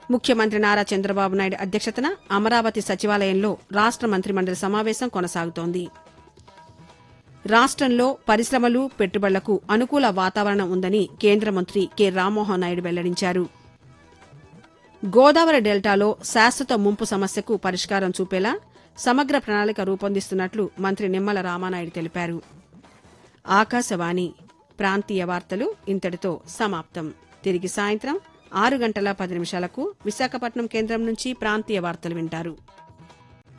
ముఖ్యమంత్రి నారా చంద్రబాబు నాయుడు అధ్యక్షతన అమరావతి సచివాలయంలో రాష్ట మంత్రిమండలి సమావేశం కొనసాగుతోంది రాష్ట్రంలో పరిశ్రమలు పెట్టుబడులకు అనుకూల వాతావరణం ఉందని కేంద్ర మంత్రి కె రామ్మోహన్ నాయుడు వెల్లడించారు గోదావరి డెల్టాలో శాశ్వత ముంపు సమస్యకు పరిష్కారం చూపేలా సమగ్ర ప్రణాళిక రూపొందిస్తున్నట్లు మంత్రి నిమ్మల రామానాయుడు తెలిపారు ఆకాశవాణి ప్రాంతీయ వార్తలు ఇంతటితో సమాప్తం తిరిగి సాయంత్రం ఆరు గంటల పది నిమిషాలకు విశాఖపట్నం కేంద్రం నుంచి ప్రాంతీయ వార్తలు వింటారు